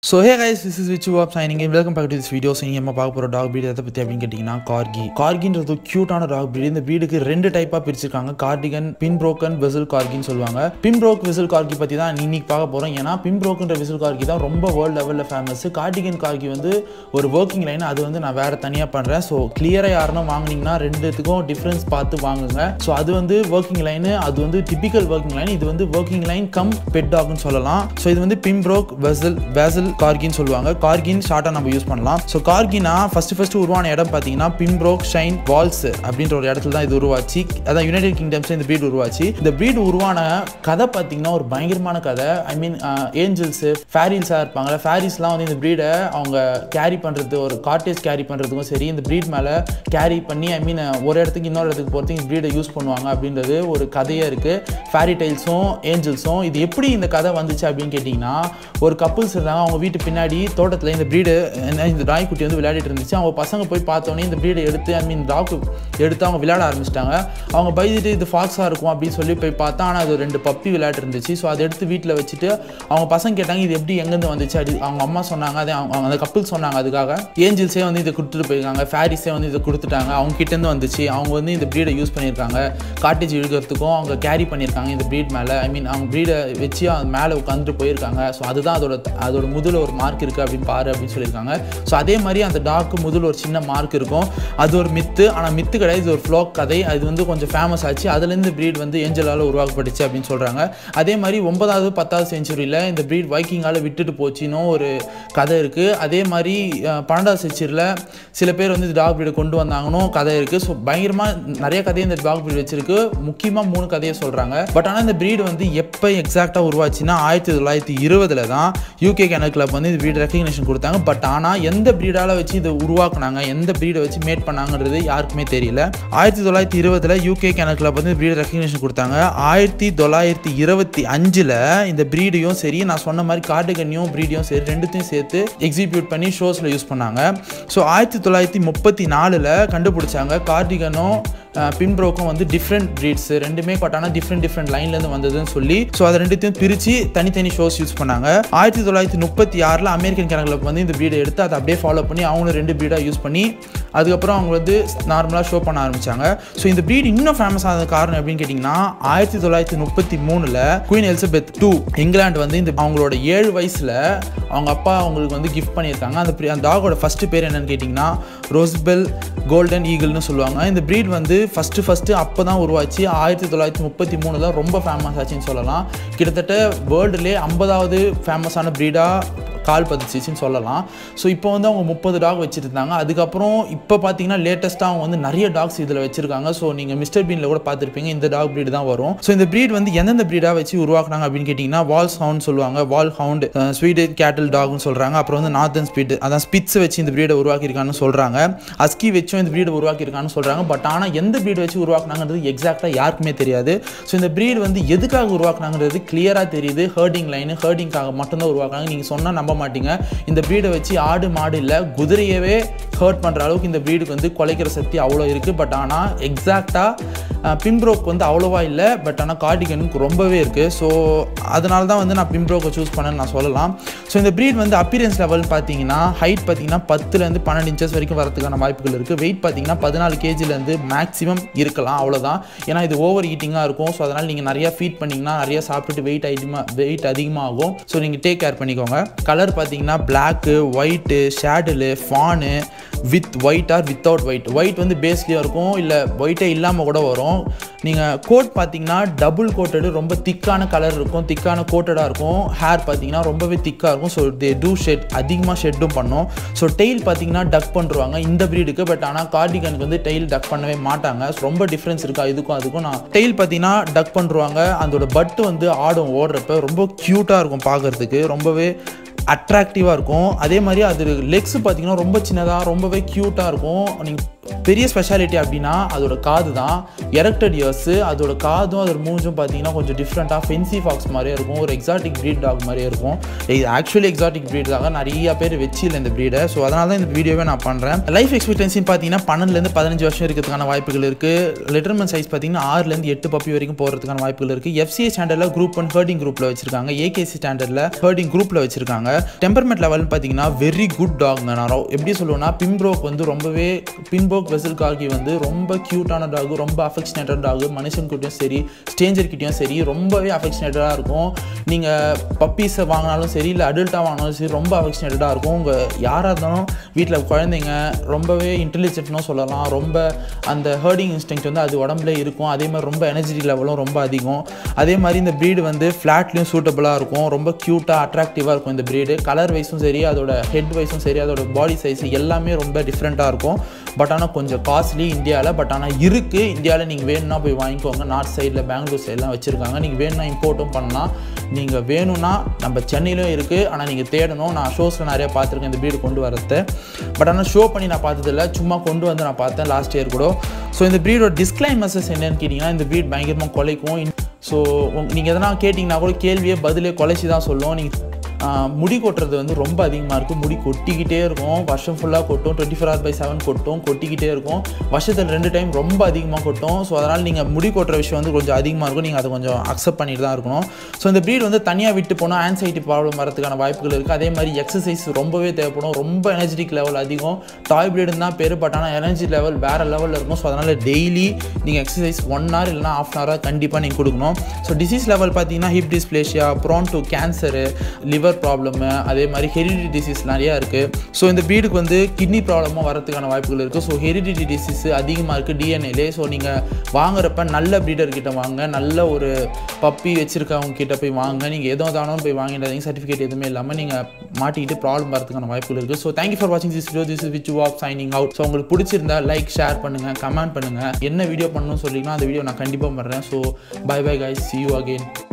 so hey guys this is which of shining welcome back to this videos நீங்கள் நம்ம பார்க்க போகிற talk breed எதை பற்றி அப்படின்னு கேட்டிங்கன்னா கார்கி கார்கின்றது க்யூட்டான டாக் breed இந்த breedக்கு ரெண்டு டைப்பாக பிரிச்சிருக்காங்க கார்டிகன் பின் ப்ரோக்கன் விசில் கார்கின்னு சொல்லுவாங்க பின் ப்ரோக் விசில் கார்கி பற்றி தான் இன்னைக்கு பார்க்க போகிறோம் ஏன்னா பின் ப்ரோக்குன்ற விசில் கார்கி தான் ரொம்ப வேர்ல்டு லெவலில் ஃபேமஸ் கார்டிகன் கார்கி வந்து ஒரு ஒர்க்கிங் லைன் அது வந்து நான் வேறு தனியாக பண்ணுறேன் ஸோ கிளியராக யாருன்னா வாங்குனீங்கன்னா ரெண்டுத்துக்கும் டிஃப்ரென்ஸ் பார்த்து வாங்குங்க ஸோ அது வந்து ஒர்க்கிங் லைனு அது வந்து டிபிக்கல் ஒர்க்கிங் லைன் இது வந்து ஒர்க்கிங் லைன் கம் பெட் டாக்னு சொல்லலாம் ஸோ இது வந்து பிம்ப்ரோக் வெசல் வேசல் கார்கின்னு சொல்லுவாங்க கார்கின் ஷார்ட்டாக நம்ம யூஸ் பண்ணலாம் ஸோ கார்கினா ஃபர்ஸ்ட் ஃபர்ஸ்ட் உருவான இடம் பார்த்தீங்கன்னா பிம்ப்ரோக் ஷைன் வால்ஸ் அப்படின்ற ஒரு இடத்துல தான் இது உருவாச்சு அதான் யுனைடெட் கிங்டம்ஸ் இந்த breed உருவாச்சு இந்த breed உருவான கதை பார்த்தீங்கன்னா ஒரு பயங்கரமான கதை ஐ மீன் ஏஞ்சல்ஸ் ஃபேரில்ஸாக இருப்பாங்கல்ல ஃபேரிஸ்லாம் வந்து இந்த ப்ரீடை அவங்க கேரி பண்ணுறது ஒரு காட்டேஜ் கேரி பண்ணுறதுக்கும் சரி இந்த breed மேலே கேரி பண்ணி ஐ மீன் ஒரு இடத்துக்கு இன்னொரு இடத்துக்கு போகிறதுக்கு இந்த ப்ரீடை யூஸ் பண்ணுவாங்க அப்படின்றது ஒரு கதையாக இருக்குது ஃபேரி டைல்ஸும் ஏஞ்சல்ஸும் இது எப்படி இந்த கதை வந்துச்சு அப்படின்னு கேட்டிங்கன்னா ஒரு கப்புள்ஸ் இருந்தாங்க அவங்க வீட்டு பின்னாடி தோட்டத்தில் இந்த ப்ரீடு இந்த நாய்க்குட்டி வந்து விளையாடிட்டு இருந்துச்சு அவங்க பசங்க போய் பார்த்தோன்னே இந்த ப்ரீடை எடுத்து ஐ மீன் டாக் எடுத்து அவங்க விளையாட ஆரம்பிச்சிட்டாங்க அவங்க பயந்துட்டு இது ஃபாக்ஸாக இருக்கும் அப்படின்னு சொல்லி போய் பார்த்தா ஆனால் அது ரெண்டு பப்பி விளையாட்டு இருந்துச்சு ஸோ அதை எடுத்து வீட்டில் வச்சுட்டு அவங்க பசங்க கேட்டாங்க இது எப்படி எங்கேருந்து வந்துச்சு அது அவங்க அம்மா சொன்னாங்க அதே அவங்க அவங்க அந்த கப்பிள் சொன்னாங்க அதுக்காக ஏஞ்சல்ஸே வந்து இதை கொடுத்துட்டு போயிருக்காங்க ஃபேரிஸே வந்து இதை கொடுத்துட்டாங்க அவங்க கிட்டேருந்து வந்துச்சு அவங்க வந்து இந்த ப்ரீடை யூஸ் பண்ணியிருக்காங்க காட்டேஜ் இழுக்கிறதுக்கும் அவங்க கேரி பண்ணியிருக்காங்க இந்த ப்ரீட் மேலே ஐ மீன் அவங்க ப்ரீடை வச்சு அது மேலே உட்காந்துட்டு போயிருக்காங்க ஸோ அதுதான் அதோட அதோட முதுல ஒரு மார்க் இருக்குது அப்படின்னு பாரு அப்படின்னு சொல்லியிருக்காங்க ஸோ அதே மாதிரி அந்த டாக்கு முதுல ஒரு சின்ன மார்க் இருக்கும் அது ஒரு மித்து ஆனால் மித்து கிடையாது இது ஒரு ஃப்ளோக் கதை அது வந்து கொஞ்சம் ஃபேமஸ் ஆச்சு அதுலேருந்து ப்ரீட் வந்து ஏஞ்சலால் உருவாக்கப்பட்டுச்சு அப்படின்னு சொல்கிறாங்க அதே மாதிரி ஒன்பதாவது பத்தாவது செஞ்சுரியில் இந்த ப்ரீட் வைக்கிங்கால் விட்டுட்டு போச்சுன்னு ஒரு கதை இருக்குது அதே மாதிரி அஹ், பன்னெண்டாவது செஞ்சுரியில் சில பேர் வந்து இந்த டாக் ப்ரீடை கொண்டு வந்தாங்கன்னு கதை இருக்குது ஸோ பயங்கரமாக நிறைய கதையை இந்த டாக் ப்ரீட் வச்சிருக்கு முக்கியமாக மூணு கதையை சொல்கிறாங்க பட் ஆனால் இந்த ப்ரீடு வந்து எப்போ எக்ஸாக்டாக உருவாச்சுன்னா ஆயிரத்தி தொள்ளாயிரத்தி இருபதில் தான் யூகே கேனல் கிளப் வந்து இந்த ப்ரீட் ரெக்கக்னேஷன் கொடுத்தாங்க பட் ஆனால் எந்த ப்ரீடால் வச்சு இதை உருவாக்குனாங்க எந்த ப்ரீடை வச்சு மேட் பண்ணாங்கன்றது யாருக்குமே தெரியல ஆயிரத்தி தொள்ளாயிரத்தி இருபதில் யூகே கேனல் கிளப் வந்து ப்ரீட் ரெக்கக்னேஷன் கொடுத்தாங்க ஆயிரத்தி தொள்ளாயிரத்தி இருபத்தி அஞ்சில் இந்த ப்ரீடையும் சரி நான் சொன்ன மாதிரி கார்டுகன்னையும் ப்ரீடையும் சரி ரெண்டுத்தையும் சேர்த்து எக்ஸிக்யூட் பண்ணி ஷோஸில் யூஸ் பண்ணாங்க ஸோ ஆயிரத்தி தொள்ளாயிரத்தி முப்பத்தி நாலில் கண்டுபிடிச்சாங்க கார்டிகனும் பின்புரோக்கும் வந்து டிஃப்ரெண்ட் ப்ரீட்ஸ் ரெண்டுமே பட் ஆனால் டிஃப்ரெண்ட் டிஃப்ரெண்ட் லைன்லேருந்து வந்ததுன்னு சொல்லி ஸோ அதை ரெண்டுத்தையும் பிரித்து தனித்தனி ஷோஸ் யூஸ் பண்ணாங்க ஆயிரத்தி தொள்ளாயிரத்தி முப்பத்தி ஆறில் அமெரிக்கன் கேனல் வந்து இந்த ப்ரீடை எடுத்து அதை அப்படியே ஃபாலோ பண்ணி அவங்களும் ரெண்டு ப்ரீடாக யூஸ் பண்ணி அதுக்கப்புறம் அவங்க வந்து நார்மலாக ஷோ பண்ண ஆரம்பிச்சாங்க ஸோ இந்த ப்ரீட் இன்னும் ஃபேமஸ் ஆனது காரணம் எப்படின்னு கேட்டிங்கன்னா ஆயிரத்தி தொள்ளாயிரத்தி முப்பத்தி மூணில் குயின் எலிசபெத் டூ இங்கிலாந்து வந்து இந்த அவங்களோட ஏழு வயசில் அவங்க அப்பா அவங்களுக்கு வந்து கிஃப்ட் பண்ணியிருக்காங்க அந்த pre- அந்த டாகோட ஃபஸ்ட்டு பேர் என்னன்னு கேட்டிங்கன்னா ரோஸ்பெல் கோல்டன் ஈகிள்னு சொல்லுவாங்க இந்த ப்ரீட் வந்து ஃபஸ்ட்டு ஃபஸ்ட்டு அப்போ தான் உருவாச்சு ஆயிரத்தி தொள்ளாயிரத்தி முப்பத்தி மூணு தான் ரொம்ப ஃபேமஸ் ஆச்சுன்னு சொல்லலாம் கிட்டத்தட்ட வேர்ல்டுலேயே ஐம்பதாவது ஃபேமஸான ப்ரீடாக கால் பதிச்சிச்சின்னு சொல்லலாம் ஸோ இப்போ வந்து அவங்க முப்பது டாக் வச்சுருந்தாங்க அதுக்கப்புறம் இப்போ பார்த்தீங்கன்னா லேட்டஸ்ட்டாக அவங்க வந்து நிறைய டாக்ஸ் இதில் வச்சிருக்காங்க ஸோ நீங்கள் மிஸ்டர் பீனில் கூட பார்த்துருப்பீங்க இந்த டாக் breed தான் வரும் ஸோ இந்த breed வந்து எந்தெந்த ப்ரீடாக வச்சு உருவாக்குனாங்க அப்படின்னு கேட்டிங்கன்னா வால்ஸ் ஹவுண்ட் சொல்லுவாங்க வால் ஹவுண்ட் ஸ்வீடு கேட்டில் டாக்னு சொல்கிறாங்க அப்புறம் வந்து நார்த்தன் ஸ்பீட் அதான் ஸ்பிட்ஸ் வச்சு இந்த ப்ரீடை உருவாக்கியிருக்கான்னு சொல்கிறாங்க அஸ்கி வச்சும் இந்த ப்ரீடை உருவாக்கியிருக்கான்னு சொல்கிறாங்க பட் ஆனால் எந்த breed வச்சு உருவாக்குனாங்கிறது எக்ஸாக்டாக யாருக்குமே தெரியாது ஸோ இந்த breed வந்து எதுக்காக உருவாக்குனாங்கிறது கிளியராக தெரியுது ஹர்டிங் லைனு ஹர்டிங்காக மட்டும்தான் உருவாக்குனாங்க நீங்கள் சொன்னால் நம்ப மாட்டீங்க இந்த ப்ரீடை வச்சு ஆடு மாடு இல்லை குதிரையவே ஹர்ட் பண்ணுற அளவுக்கு இந்த ப்ரீடுக்கு வந்து குலைக்கிற சக்தி அவ்வளோ இருக்குது பட் ஆனால் எக்ஸாக்டாக பிம்ப்ரோக் வந்து அவ்வளோவா இல்லை பட் ஆனால் கார்டிகனுக்கு ரொம்பவே இருக்குது ஸோ அதனால தான் வந்து நான் பிம்ப்ரோக்கை சூஸ் பண்ணேன்னு நான் சொல்லலாம் ஸோ இந்த breed வந்து அப்பியரன்ஸ் லெவல் பார்த்தீங்கன்னா ஹைட் பார்த்தீங்கன்னா பத்துலேருந்து பன்னெண்டு இன்ச்சஸ் வரைக்கும் வரதுக்கான வாய்ப்புகள் இருக்குது வெயிட் பார்த்தீங்கன்னா பதினாலு கேஜிலேருந்து மேக்ஸிமம் இருக்கலாம் அவ்வளோதான் ஏன்னா இது ஓவர் ஈட்டிங்காக இருக்கும் ஸோ அதனால் நீங்கள் நிறையா ஃபீட் பண்ணிங்கன்னா நிறையா சாப்பிட்டுட்டு வெயிட் அதிகமாக வெயிட் அதிகமாகும் ஸோ நீங்கள் டேக் கேர் பண்ணிக்கோங்க கலர் பார்த்தீங்கன்னா பிளாக்கு ஒயிட்டு ஷேடிலு fawn with white or without white white வந்து பேஸ்லேயும் இருக்கும் இல்லை ஒயிட்டே இல்லாமல் கூட வரும் நீங்கள் கோட் பார்த்தீங்கன்னா டபுள் கோட்டடு ரொம்ப திக்கான கலர் இருக்கும் திக்கான கோட்டடாக இருக்கும் ஹேர் பார்த்தீங்கன்னா ரொம்பவே திக்காக இருக்கும் ஸோ தே டூ ஷெட் அதிகமாக ஷெட்டும் பண்ணும் ஸோ டெய்ல் பார்த்தீங்கன்னா டக் பண்ணுருவாங்க இந்த ப்ரீடுக்கு பட் ஆனால் கார்டிகனுக்கு வந்து டெய்ல் டக் பண்ணவே மாட்டாங்க So, ரொம்ப டிஃப்ரென்ஸ் இருக்கா இதுக்கும் அதுக்கும் நான் டெய்ல் பார்த்தீங்கன்னா டக் பண்ணுருவாங்க அதோட பட்டு வந்து ஆடும் ஓடுறப்ப ரொம்ப க்யூட்டாக இருக்கும் பார்க்கறதுக்கு ரொம்பவே அட்ராக்டிவாக இருக்கும் அதே மாதிரி அது லெக்ஸ் பார்த்தீங்கன்னா ரொம்ப சின்னதாக ரொம்பவே க்யூட்டாக இருக்கும் நீங்கள் பெரிய ஸ்பெஷாலிட்டி அப்படின்னா அதோட காது தான் எரக்டட் இயர்ஸு அதோட காதும் அதோட மூஞ்சும் பார்த்தீங்கன்னா கொஞ்சம் டிஃப்ரெண்ட்டாக ஃபென்சி ஃபாக்ஸ் மாதிரியே இருக்கும் ஒரு எக்ஸாட்டிக் ப்ரீட் டாக் மாதிரியே இருக்கும் இது ஆக்சுவலி எக்ஸாட்டிக் ப்ரீட் தாங்க நிறைய பேர் வச்சில்லை இந்த ப்ரீடை ஸோ அதனால தான் இந்த வீடியோவே நான் பண்ணுறேன் லைஃப் எக்ஸ்பெக்டன்சின்னு பார்த்தீங்கன்னா பன்னெண்டுலேருந்து பதினஞ்சு வருஷம் இருக்கிறதுக்கான வாய்ப்புகள் இருக்குது லிட்டர்மன் சைஸ் பார்த்தீங்கன்னா ஆறுலேருந்து எட்டு பப்பி வரைக்கும் போகிறதுக்கான வாய்ப்புகள் இருக்குது எஃப்சிஏ ஸ்டாண்டர்டில் குரூப் ஒன் ஹர்டிங் குரூப்பில் வச்சிருக்காங்க ஏகேசி ஸ்டாண்டர்டில் ஹர்டிங் குரூப்பில் வச்சிருக்காங்க டெம்பர்மெண்ட் லெவல்னு பார்த்தீங்கன்னா வெரி குட் டாக்ங்க நான் ரொ- எப்படி சொல்லுவேன்னா பின்போக் வந்து ரொம்பவே பின்போக் வெசல் கார்கி வந்து ரொம்ப க்யூட்டான டாக் ரொம்ப அஃபெக்ஷனேட்டட் டாக் மனுஷன்கிட்டயும் சரி ஸ்டேஞ்சர்கிட்டயும் சரி ரொம்பவே அஃபெக்ஷனேட்டடாக இருக்கும் நீங்கள் பப்பீஸை வாங்கினாலும் சரி இல்லை அடல்ட்டாக வாங்கினாலும் சரி ரொம்ப அஃபெக்ஷனேட்டடாக இருக்கும் உங்கள் யாராக இருந்தாலும் வீட்டில் குழந்தைங்க ரொம்பவே இன்டெலிஜென்ட்னும் சொல்லலாம் ரொம்ப அந்த ஹர்டிங் இன்ஸ்டிங் வந்து அது உடம்புல இருக்கும் அதே மாதிரி ரொம்ப எனர்ஜி லெவலும் ரொம்ப அதிகம் அதே மாதிரி இந்த ப்ரீடு வந்து ஃப்ளாட்லேயும் சூட்டபுளாக இருக்கும் ரொம்ப க்யூட்டாக அட்ராக்டிவாக இருக்கும் இந்த ப்ரீடு கலர் வைஸும் சரி அதோட ஹெட் வைஸும் சரி அதோட பாடி சைஸ் எல்லாமே ரொம்ப டிஃப்ரெண்ட்டாக இருக்கும் பட் ஆனால் கொஞ்சம் காஸ்ட்லி இந்தியாவில் பட் ஆனால் இருக்குது இந்தியாவில் நீங்கள் வேணும்னா போய் வாங்கிக்கோங்க நார்த் சைடில் பெங்களூர் சைட்லாம் வச்சுருக்காங்க நீங்கள் வேணும்னா இம்போர்ட்டும் பண்ணலாம் நீங்கள் வேணும்னா நம்ம சென்னையிலும் இருக்குது ஆனால் நீங்கள் தேடணும் நான் ஷோஸில் நிறைய பார்த்துருக்கேன் இந்த ப்ரீடு கொண்டு வரது பட் ஆனால் ஷோ பண்ணி நான் பார்த்ததில்ல சும்மா கொண்டு வந்து நான் பார்த்தேன் லாஸ்ட் இயர் கூட ஸோ இந்த ப்ரீடோட டிஸ்க்ளைமர்ஸஸ் என்னன்னு கேட்டிங்கன்னா இந்த ப்ரீட் பயங்கரமாக கொலைக்கும் ஸோ நீங்கள் எதனா கேட்டிங்கன்னா கூட கேள்வியே பதிலே கொலைச்சி தான் சொல்லும் நீங்கள் ஆஹ் முடி கொட்டுறது வந்து ரொம்ப அதிகமாக இருக்கும் முடி கொட்டிக்கிட்டே இருக்கும் வருஷம் ஃபுல்லாக கொட்டும் twenty four hour by seven கொட்டும் கொட்டிக்கிட்டே இருக்கும் வருஷத்தில் ரெண்டு டைம் ரொம்ப அதிகமாக கொட்டும் ஸோ அதனால் நீங்கள் முடி கொட்டுற விஷயம் வந்து கொஞ்சம் அதிகமாக இருக்கும் நீங்கள் அதை கொஞ்சம் அக்செப்ட் பண்ணிட்டு தான் இருக்கணும் ஸோ இந்த ப்ரீட் வந்து தனியாக விட்டு போனால் ஆன்சைட்டி ப்ராப்ளம் வரதுக்கான வாய்ப்புகள் இருக்குது அதே மாதிரி எக்ஸசைஸ் ரொம்பவே தேவைப்படும் ரொம்ப எனர்ஜெட்டிக் லெவல் அதிகம் டாய் ப்ரீடுன்னு தான் பேர் பட் ஆனால் எனர்ஜி லெவல் வேறு லெவலில் இருக்கும் ஸோ அதனால் டெய்லி நீங்கள் எக்ஸசைஸ் ஒன் ஹவர் இல்லைனா ஆஃப் அன் ஹவராக கண்டிப்பாக நீங்கள் கொடுக்கணும் ஸோ டிசீஸ் லெவல் பார்த்தீங்கன்னா hip dysplasia prone to cancer liver problem அதே மாதிரி ஹெரிடிட்டி டிசீஸ் நிறையா இருக்குது ஸோ இந்த ப்ரீடுக்கு வந்து கிட்னி ப்ராப்ளமும் வரதுக்கான வாய்ப்புகள் இருக்குது ஸோ ஹெரிடிட்டி டிசீஸ் அதிகமாக இருக்குது டிஎன்ஏலே ஸோ நீங்கள் வாங்குறப்ப நல்ல ப்ரீடர் கிட்ட வாங்க நல்ல ஒரு பப்பி வச்சுருக்கவங்க கிட்ட போய் வாங்க நீங்கள் எதோ தானோ போய் வாங்கிடாதீங்க சர்டிஃபிகேட் எதுவுமே இல்லாமல் நீங்கள் மாட்டிக்கிட்டு ப்ராப்ளம் வரதுக்கான வாய்ப்புகள் இருக்குது ஸோ தேங்க்யூ ஃபார் வாட்சிங் this video this which of signing out so உங்களுக்கு பிடிச்சிருந்தா லைக் ஷேர் பண்ணுங்கள் கமெண்ட் பண்ணுங்கள் என்ன வீடியோ பண்ணணும்னு சொல்லிங்கன்னா அந்த வீடியோ நான் கண்டிப்பாக பண்ணுறேன் so bye bye guys see you again